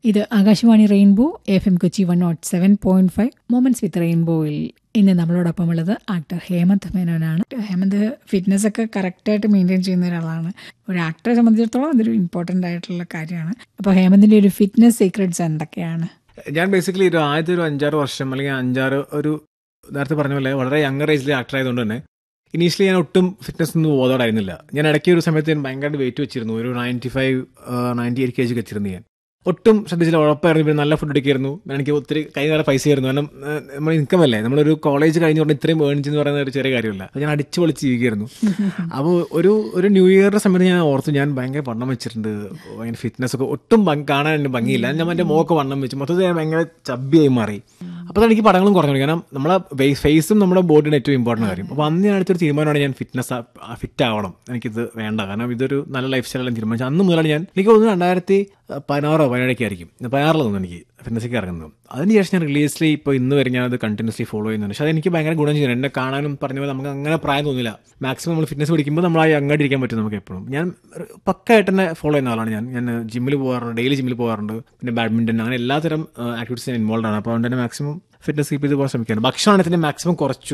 ഇത് Akashvani rainbow F M Kochi one nought seven point five moments with റെയിൻബോയിൽ ഇന്ന് നമ്മളോടൊപ്പം ഉള്ളത് ആക്ടർ ഹേമന്ത് മേനോനാണ് ഹേമന്ത് ഫിറ്റ്നസ് ഒക്കെ കറക്റ്റായിട്ട് മെയിൻറ്റെയിൻ ചെയ്യുന്ന ഒരാളാണ് ഒരു ആക്ടറെ സംബന്ധിച്ചിടത്തോളം അതൊരു ഇമ്പോർട്ടൻ്റ് ആയിട്ടുള്ള കാര്യമാണ് അപ്പോൾ ഹേമന്തിൻ്റെ ഒരു ഫിറ്റ്നസ് സീക്രട്സ് എന്തൊക്കെയാണ് ഞാൻ ബേസിക്കലി ഒരു ആദ്യത്തെ ഒരു അഞ്ചാറ് വർഷം അല്ലെങ്കിൽ അഞ്ചാറ് ഒരു നേരത്തെ പറഞ്ഞ പോലെ വളരെ യങ്ങർ ഏജിൽ ആക്ടർ ആയതുകൊണ്ട് തന്നെ ഇനീഷ്യലി ഞാൻ ഒട്ടും ഫിറ്റ്നസ് ഒന്നും ബോധോടായിരുന്നില്ല ഞാൻ ഇടയ്ക്ക് ഒരു സമയത്ത് ഞാൻ ഭയങ്കരമായിട്ട് വെയിറ്റ് വെച്ചിരുന്നു ഒരു ninety five ninety eight K G വെച്ചിരുന്നു ഞാൻ ഒട്ടും ശ്രദ്ധിച്ചില്ല ഉഴപ്പായിരുന്നു പിന്നെ നല്ല ഫുഡ് അടിക്കായിരുന്നു എനിക്ക് ഒത്തിരി കൈ നല്ല പൈസ ആയിരുന്നു കാരണം ഏഹ്, നമ്മൾ ഇൻകം അല്ലേ നമ്മളൊരു കോളേജ് കഴിഞ്ഞ ഉടനെ ഇത്രയും ഏണിച്ച് എന്ന് പറയുന്ന ഒരു ചെറിയ കാര്യമല്ല അപ്പോൾ ഞാൻ അടിച്ചു പൊളിച്ച് ജീവിക്കുകയായിരുന്നു അപ്പോൾ ഒരു ഒരു ന്യൂ ഇയറിന്റെ സമയത്ത് ഞാൻ ഓർത്തു ഞാൻ ഭയങ്കര വണ്ണം വെച്ചിട്ടുണ്ട് ഭയങ്കര ഫിറ്റ്നസ് ഒക്കെ ഒട്ടും ഭംഗി- കാണാൻ എനിക്ക് ഭംഗിയില്ല ഞാൻ എൻ്റെ മോക്ക് വണ്ണം വെച്ചു മൊത്തത്തിൽ ഞാൻ ഭയങ്കര ചബ്ബിയായി മാറി അപ്പോൾ എനിക്ക് പടങ്ങളും കുറഞ്ഞു കാരണം നമ്മളെ ഫേസും നമ്മുടെ ബോഡിയുടെ ഏറ്റവും ഇമ്പോർട്ടൻ്റ് കാര്യം അപ്പോൾ അന്ന് ഞാൻ എടുത്തൊരു തീരുമാനമാണ് ഞാൻ ഫിറ്റ്നസ് ഫിറ്റ് ആവണം എനിക്കിത് വേണ്ട കാരണം ഇതൊരു നല്ല ലൈഫ് സ്റ്റൈലാണ് തീരുമാനിച്ചത് അന്ന് മുതലാണ് ഞാൻ എനിക്ക് തോന്നുന്നു രണ്ടായിരത്തി പതിനാറോ പതിനേഴൊക്കെ ആയിരിക്കും പതിനാറിൽ തോന്നുന്നു എനിക്ക് ഫിറ്റ്നസ്സിലേക്ക് ഇറങ്ങുന്നത് അതിനുശേഷം ഞാൻ റിലീസ്ലി ഇപ്പോൾ ഇന്ന് വരെ ഞാൻ അത് കണ്ടിന്യൂസ്ലി ഫോളോ ചെയ്യുന്നുണ്ട് പക്ഷേ അതെനിക്ക് ഭയങ്കര ഗുണം ചെയ്യുന്നു എന്നെ കാണാനും പറഞ്ഞ പോലെ നമുക്ക് അങ്ങനെ പ്രായം തോന്നില്ല മാക്സിമം നമ്മൾ ഫിറ്റ്നസ് പിടിക്കുമ്പോൾ നമ്മൾ ആ അങ്ങാടിരിക്കാൻ പറ്റും നമുക്ക് എപ്പോഴും ഞാൻ പക്കായിട്ട് തന്നെ ഫോളോ ചെയ്യുന്ന ആളാണ് ഞാൻ ഞാൻ ജിമ്മിൽ പോകാറുണ്ട് ഡെയിലി ജിമ്മിൽ പോകാറുണ്ട് പിന്നെ ബാഡ്മിൻ്റൺ അങ്ങനെ എല്ലാത്തരം ആക്ടിവിറ്റീസ് ഞാൻ ഇൻവോൾവ് ആണ് അപ്പോൾ അതുകൊണ്ട് തന്നെ മാക്സിമം ഫിറ്റ്നസ് കീപ്പ് ചെയ്ത് പോകാൻ ശ്രമിക്കാറ് ഭക്ഷണമാണ് ഇതിന്റെ മാക്സിമം കുറച്ചു